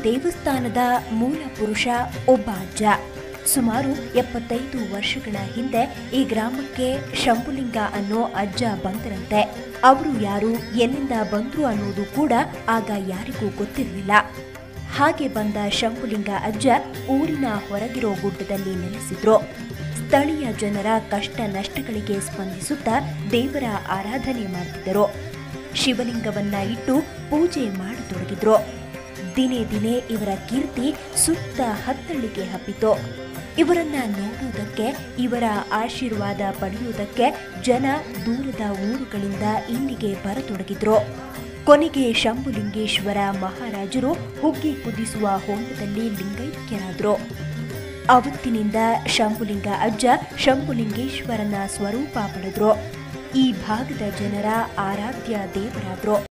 ದೇವಸ್ಥಾನದ ಮೂಲ ಪುರುಷ ಒಬ್ಬ ಅಜ್ಜ ಸುಮಾರು ಎಪ್ಪತ್ತೈದು ವರ್ಷಗಳ ಹಿಂದೆ ಈ ಗ್ರಾಮಕ್ಕೆ ಶಂಭುಲಿಂಗ ಅನ್ನೋ ಅಜ್ಜ ಬಂದರಂತೆ ಅವರು ಯಾರು ಎಲ್ಲಿಂದ ಬಂದ್ರು ಅನ್ನೋದು ಕೂಡ ಆಗ ಯಾರಿಗೂ ಗೊತ್ತಿರಲಿಲ್ಲ ಹಾಗೆ ಬಂದ ಶಂಭುಲಿಂಗ ಅಜ್ಜ ಊರಿನ ಹೊರಗಿರೋ ಗುಡ್ಡದಲ್ಲಿ ನೆಲೆಸಿದ್ರು ಸ್ಥಳೀಯ ಜನರ ಕಷ್ಟ ನಷ್ಟಗಳಿಗೆ ಸ್ಪಂದಿಸುತ್ತಾ ದೇವರ ಆರಾಧನೆ ಮಾಡ್ತಿದ್ದರು ಶಿವಲಿಂಗವನ್ನ ಇಟ್ಟು ಪೂಜೆ ಮಾಡತೊಡಗಿದ್ರು ದಿನೇ ದಿನೇ ಇವರ ಕೀರ್ತಿ ಸುತ್ತ ಹತ್ತಳ್ಳಿಗೆ ಹಬ್ಬಿತು ಇವರನ್ನ ನೋಡುವುದಕ್ಕೆ ಇವರ ಆಶೀರ್ವಾದ ಪಡೆಯುವುದಕ್ಕೆ ಜನ ದೂರದ ಊರುಗಳಿಂದ ಇಲ್ಲಿಗೆ ಬರತೊಡಗಿದ್ರು ಕೊನೆಗೆ ಶಂಭುಲಿಂಗೇಶ್ವರ ಮಹಾರಾಜರು ಹುಗ್ಗಿ ಕುದಿಸುವ ಹೋಮದಲ್ಲಿ ಲಿಂಗೈಕ್ಯರಾದ್ರು ಅವತ್ತಿನಿಂದ ಶಂಭುಲಿಂಗ ಅಜ್ಜ ಶಂಭುಲಿಂಗೇಶ್ವರನ ಸ್ವರೂಪ ಪಡೆದ್ರು ಈ ಭಾಗದ ಜನರ ಆರಾಧ್ಯ ದೇವರಾದ್ರು